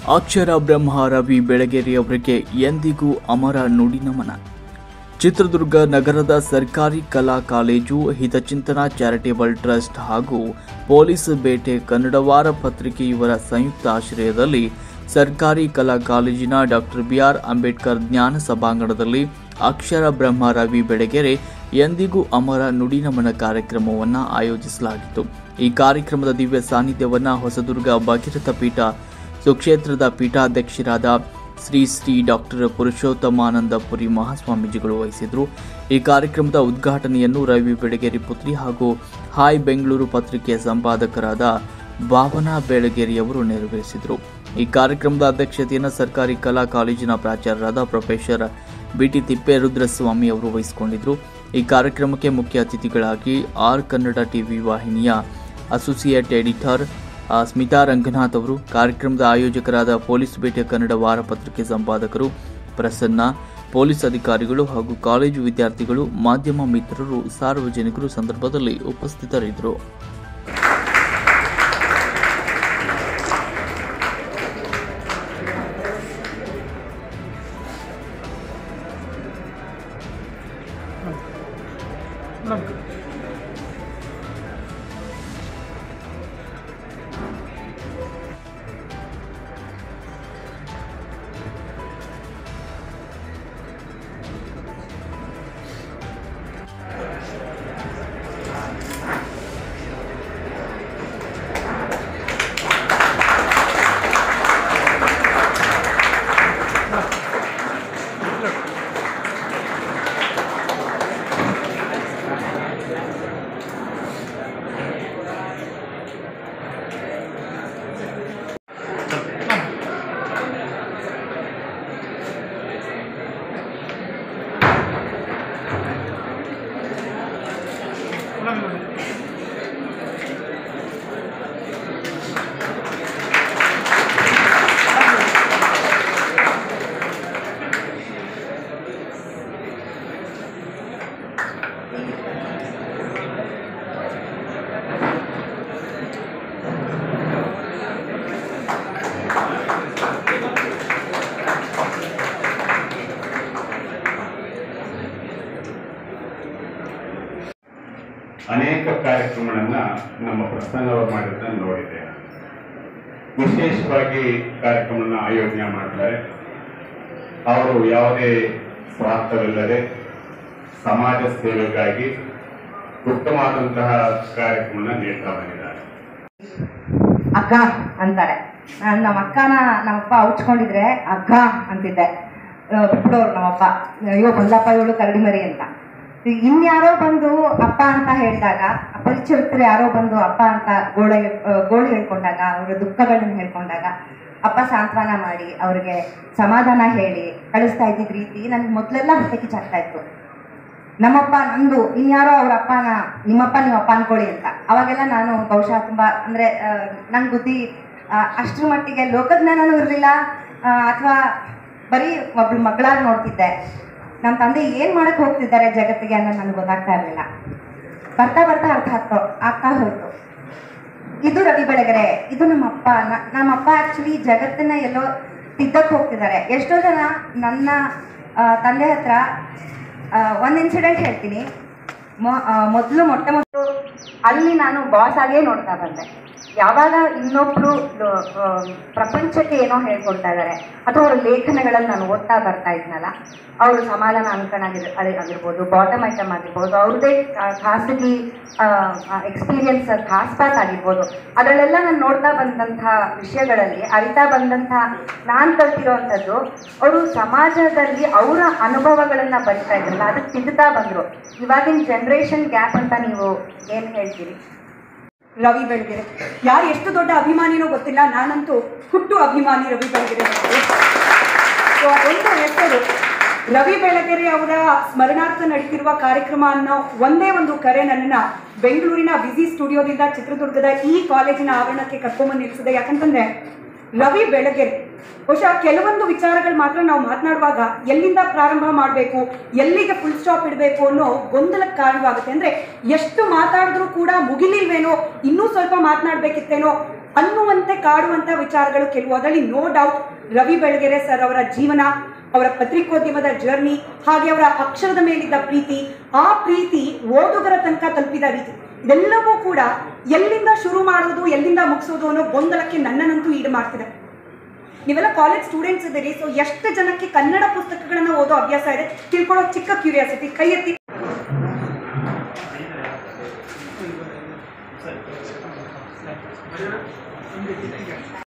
ಅಕ್ಷರ ಬ್ರಹ್ಮ ರವಿ ಬೆಳಗೆರೆ ಅವರಿಗೆ ಎಂದಿಗೂ ಅಮರ ನುಡಿ ನಮನ ಚಿತ್ರದುರ್ಗ ನಗರದ ಸರ್ಕಾರಿ ಕಲಾ ಕಾಲೇಜು ಹಿತಚಿಂತನ ಚಾರಿಟೇಬಲ್ ಟ್ರಸ್ಟ್ ಹಾಗೂ ಪೊಲೀಸ್ ಬೇಟೆ ಕನ್ನಡವಾರ ಪತ್ರಿಕೆ ಇವರ ಸಂಯುಕ್ತ ಆಶ್ರಯದಲ್ಲಿ ಸರ್ಕಾರಿ ಕಲಾ ಕಾಲೇಜಿನ ಡಾಕ್ಟರ್ ಬಿಆರ್ ಅಂಬೇಡ್ಕರ್ ಜ್ಞಾನ ಸಭಾಂಗಣದಲ್ಲಿ ಅಕ್ಷರ ಬ್ರಹ್ಮ ರವಿ ಬೆಳಗೆರೆ ಎಂದಿಗೂ ಅಮರ ನುಡಿ ನಮನ ಕಾರ್ಯಕ್ರಮವನ್ನು ಆಯೋಜಿಸಲಾಗಿತ್ತು ಈ ಕಾರ್ಯಕ್ರಮದ ದಿವ್ಯ ಸಾನ್ನಿಧ್ಯವನ್ನ ಹೊಸದುರ್ಗ ಭಗೀರಥ ಪೀಠ ಸುಕ್ಷೇತ್ರದ ಪೀಠಾಧ್ಯಕ್ಷರಾದ ಶ್ರೀ ಶ್ರೀ ಡಾಕ್ಟರ್ ಪುರುಷೋತ್ತಮಾನಂದ ಪುರಿ ಮಹಾಸ್ವಾಮೀಜಿಗಳು ವಹಿಸಿದ್ರು ಈ ಕಾರ್ಯಕ್ರಮದ ಉದ್ಘಾಟನೆಯನ್ನು ರವಿ ಬೆಳಗೇರಿ ಪುತ್ರಿ ಹಾಗೂ ಹಾಯ್ ಬೆಂಗಳೂರು ಪತ್ರಿಕೆಯ ಸಂಪಾದಕರಾದ ಭಾವನಾ ಬೆಳಗೇರಿಯವರು ನೆರವೇರಿಸಿದರು ಈ ಕಾರ್ಯಕ್ರಮದ ಅಧ್ಯಕ್ಷತೆಯನ್ನು ಸರ್ಕಾರಿ ಕಲಾ ಕಾಲೇಜಿನ ಪ್ರಾಚಾರ್ಯರಾದ ಪ್ರೊಫೆಸರ್ ಬಿಟಿ ತಿಪ್ಪೇರುದ್ರಸ್ವಾಮಿ ಅವರು ವಹಿಸಿಕೊಂಡಿದ್ರು ಈ ಕಾರ್ಯಕ್ರಮಕ್ಕೆ ಮುಖ್ಯ ಅತಿಥಿಗಳಾಗಿ ಆರ್ ಕನ್ನಡ ಟಿವಿ ವಾಹಿನಿಯ ಅಸೋಸಿಯೇಟ್ ಎಡಿಟರ್ ಆ, ಸ್ಮಿತಾ ರಂಗನಾಥ್ ಅವರು ಕಾರ್ಯಕ್ರಮದ ಆಯೋಜಕರಾದ ಪೊಲೀಸ್ ಬೇಟೆ ಕನ್ನಡ ವಾರಪತ್ರಿಕೆ ಸಂಪಾದಕರು ಪ್ರಸನ್ನ ಪೊಲೀಸ್ ಅಧಿಕಾರಿಗಳು ಹಾಗೂ ಕಾಲೇಜು ವಿದ್ಯಾರ್ಥಿಗಳು ಮಾಧ್ಯಮ ಮಿತ್ರರು ಸಾರ್ವಜನಿಕರು ಸಂದರ್ಭದಲ್ಲಿ ಉಪಸ್ಥಿತರಿದ್ದರು ಅನೇಕ ಕಾರ್ಯಕ್ರಮಗಳನ್ನ ನಮ್ಮ ಪ್ರಸಂಗವರು ಮಾಡಿದ್ದನ್ನು ನೋಡಿದ್ದೇನೆ ವಿಶೇಷವಾಗಿ ಕಾರ್ಯಕ್ರಮವನ್ನು ಆಯೋಜನೆ ಮಾಡ್ತಾರೆ ಅವರು ಯಾವುದೇ ಸ್ವಾರ್ಥವಿಲ್ಲದೆ ಸಮಾಜ ಸೇವೆಗಾಗಿ ಉತ್ತಮವಾದಂತಹ ಕಾರ್ಯಕ್ರಮನ ನೀಡ್ತಾ ಬಂದಿದ್ದಾರೆ ಅಗ್ಗ ಅಂತಾರೆ ನಾನ್ ನಮ್ಮ ಅಕ್ಕನ ನಮ್ಮಪ್ಪ ಹೌಚ್ಕೊಂಡಿದ್ರೆ ಅಗ್ಗ ಅಂತಿದ್ದೆ ಆ, ಬಿಟ್ಬಿಡೋರು ನಮ್ಮಪ್ಪ ಅಯ್ಯೋ ಬಂದಪ್ಪ ಇವಳು ಕರಡಿ ಮರಿ ಅಂತ ಈಗ ಇನ್ಯಾರೋ ಬಂದು ಅಪ್ಪ ಅಂತ ಹೇಳಿದಾಗ ಅಪರಿಚಿತರು ಯಾರೋ ಬಂದು ಅಪ್ಪ ಅಂತ ಗೋಳೆ ಆ, ಗೋಳು ಹೇಳ್ಕೊಂಡಾಗ ಅವರ ದುಃಖಗಳನ್ನ ಹೇಳ್ಕೊಂಡಾಗ ಅಪ್ಪ ಸಾಂತ್ವನ ಮಾಡಿ ಅವ್ರಿಗೆ ಸಮಾಧಾನ ಹೇಳಿ ಕಳಿಸ್ತಾ ಇದ್ದಿದ್ ರೀತಿ ನನ್ಗೆ ಮೊದಲೆಲ್ಲ ಹೊಟ್ಟೆ ಕಿಚ್ಚಾಗ್ತಾ ಇತ್ತು ನಮ್ಮಪ್ಪ ನಂದು ಇನ್ಯಾರೋ ಅವ್ರ ಅಪ್ಪನ ನಿಮ್ಮಪ್ಪ ನಿಮ್ಮ ಅಪ್ಪ ಅನ್ಕೊಳ್ಳಿ ಅಂತ ಅವಾಗೆಲ್ಲ ನಾನು ಬಹುಶಃ ತುಂಬಾ ಅಂದ್ರೆ ನನ್ನ ಬುದ್ಧಿ ಆ, ಅಷ್ಟ್ರ ಮಟ್ಟಿಗೆ ಲೋಕಜ್ಞಾನನೂ ಇರಲಿಲ್ಲ ಅಥವಾ ಬರೀ ಒಬ್ಳು ಮಗಳಾಗಿ ನೋಡ್ತಿದ್ದೆ ನಮ್ಮ ತಂದೆ ಏನ್ ಮಾಡಕ್ ಹೋಗ್ತಿದ್ದಾರೆ ಜಗತ್ತಿಗೆ ಅನ್ನೋದು ನನಗೆ ಗೊತ್ತಾಗ್ತಾ ಇರಲಿಲ್ಲ ಬರ್ತಾ ಬರ್ತಾ ಅರ್ಥ ಆಗ್ತಾ ಆಗ್ತಾ ಹೋಯ್ತು ಇದು ರವಿ ಬೆಳಗೆರೆ ಇದು ನಮ್ಮ ಅಪ್ಪ ನ- ನಮ್ಮ ಅಪ್ಪ ಆಕ್ಚುಲಿ ಜಗತ್ತನ್ನ ಎಲ್ಲೋ ತಿದ್ದಕ್ ಹೋಗ್ತಿದ್ದಾರೆ ಎಷ್ಟೋ ಜನ ನನ್ನ ಆ, ತಂದೆ ಹತ್ರ ಆ, ಒಂದ್ ಇನ್ಸಿಡೆಂಟ್ ಹೇಳ್ತೀನಿ ಮೊದಲು ಮೊಟ್ಟ ಮೊದಲು ಅಲ್ಲಿ ನಾನು ಬಾಸ್ ಆಗೇ ನೋಡ್ತಾ ಬಂದೆ ಯಾವಾಗ ಇನ್ನೊಬ್ರು ಆ, ಪ್ರಪಂಚಕ್ಕೆ ಏನೋ ಹೇಳ್ಕೊಡ್ತಾ ಇದ್ದಾರೆ ಅಥವಾ ಅವ್ರ ಲೇಖನಗಳಲ್ಲಿ ನಾನು ಓದ್ತಾ ಬರ್ತಾ ಇದ್ನಲ್ಲ ಅವರು ಸಮಾಧಾನ ಅಂಕಣಾಗಿರ್ ಅದೇ ಆಗಿರ್ಬೋದು ಬಾಟಮ್ ಐಟಮ್ ಆಗಿರ್ಬೋದು ಅವ್ರದ್ದೇ ಆ, ಖಾಸಗಿ ಎಕ್ಸ್ಪೀರಿಯನ್ಸ್ ಖಾಸ್ ಪಾತ್ ಆಗಿರ್ಬೋದು ಅದರಲ್ಲೆಲ್ಲ ನಾನು ನೋಡ್ತಾ ಬಂದಂತಹ ವಿಷಯಗಳಲ್ಲಿ ಅರಿತಾ ಬಂದಂತಹ ನಾನು ಕಲ್ತಿರೋವಂಥದ್ದು ಅವರು ಸಮಾಜದಲ್ಲಿ ಅವರ ಅನುಭವಗಳನ್ನ ಬರಿತಾ ಇದ್ರಲ್ಲ ಅದಕ್ಕೆ ತಿದ್ದುತ್ತಾ ಬಂದರು ಇವಾಗಿನ ಜನ್ರೇಷನ್ ಗ್ಯಾಪ್ ಅಂತ ನೀವು ಏನು ಹೇಳ್ತೀರಿ ರವಿ ಬೆಳಗೆರೆ ಯಾರು ಎಷ್ಟು ದೊಡ್ಡ ಅಭಿಮಾನಿನೋ ಗೊತ್ತಿಲ್ಲ ನಾನಂತೂ ಹುಟ್ಟು ಅಭಿಮಾನಿ ರವಿ ಬೆಳಗೆರೆ ಅವರಿಗೆ. ಸೊ ಅದೊಂದು ಹೆಸರು ರವಿ ಬೆಳಗೆರೆ ಅವರ ಸ್ಮರಣಾರ್ಥ ನಡೀತಿರುವ ಕಾರ್ಯಕ್ರಮ ಅನ್ನೋ ಒಂದೇ ಒಂದು ಕರೆ ನನ್ನನ್ನ ಬೆಂಗಳೂರಿನ ಬಿಸಿ ಸ್ಟುಡಿಯೋದಿಂದ ಚಿತ್ರದುರ್ಗದ ಈ ಕಾಲೇಜಿನ ಆವರಣಕ್ಕೆ ಕರ್ಕೊಂಬಂದು ನಿಲ್ಸಿದೆ ಯಾಕಂತಂದ್ರೆ ರವಿ ಬೆಳಗೆರೆ ಬಹುಶಃ ಕೆಲವೊಂದು ವಿಚಾರಗಳು ಮಾತ್ರ ನಾವು ಮಾತನಾಡುವಾಗ ಎಲ್ಲಿಂದ ಪ್ರಾರಂಭ ಮಾಡಬೇಕು ಎಲ್ಲಿಗೆ ಫುಲ್ ಸ್ಟಾಪ್ ಇಡಬೇಕು ಅನ್ನೋ ಗೊಂದಲಕ್ಕೆ ಕಾರಣವಾಗುತ್ತೆ ಅಂದ್ರೆ ಎಷ್ಟು ಮಾತಾಡಿದ್ರೂ ಕೂಡ ಮುಗಿಲಿಲ್ವೇನೋ ಇನ್ನೂ ಸ್ವಲ್ಪ ಮಾತನಾಡ್ಬೇಕಿತ್ತೇನೋ ಅನ್ನುವಂತೆ ಕಾಡುವಂತ ವಿಚಾರಗಳು ಕೆಲವು ಅದರಲ್ಲಿ no doubt Ravi Belagere sir ಅವರ ಜೀವನ ಅವರ ಪತ್ರಿಕೋದ್ಯಮದ ಜರ್ನಿ ಹಾಗೆ ಅವರ ಅಕ್ಷರದ ಮೇಲಿದ್ದ ಪ್ರೀತಿ ಆ ಪ್ರೀತಿ ಓದುಗರ ತನಕ ತಲುಪಿದ ರೀತಿ ಇದೆಲ್ಲವೂ ಕೂಡ ಎಲ್ಲಿಂದ ಶುರು ಮಾಡೋದು ಎಲ್ಲಿಂದ ಮುಗಿಸೋದು ಅನ್ನೋ ಗೊಂದಲಕ್ಕೆ ನನ್ನನ್ನಂತೂ ಈಡು ಮಾಡ್ತಿದೆ ನೀವೆಲ್ಲ ಕಾಲೇಜ್ ಸ್ಟೂಡೆಂಟ್ಸ್ ಇದ್ದೀರಿ ಸೊ ಎಷ್ಟು ಜನಕ್ಕೆ ಕನ್ನಡ ಪುಸ್ತಕಗಳನ್ನ ಓದೋ ಅಭ್ಯಾಸ ಇದೆ ತಿಳ್ಕೊಳ್ಳೋ ಚಿಕ್ಕ ಕ್ಯೂರಿಯಾಸಿಟಿ ಕೈ ಎತ್ತಿ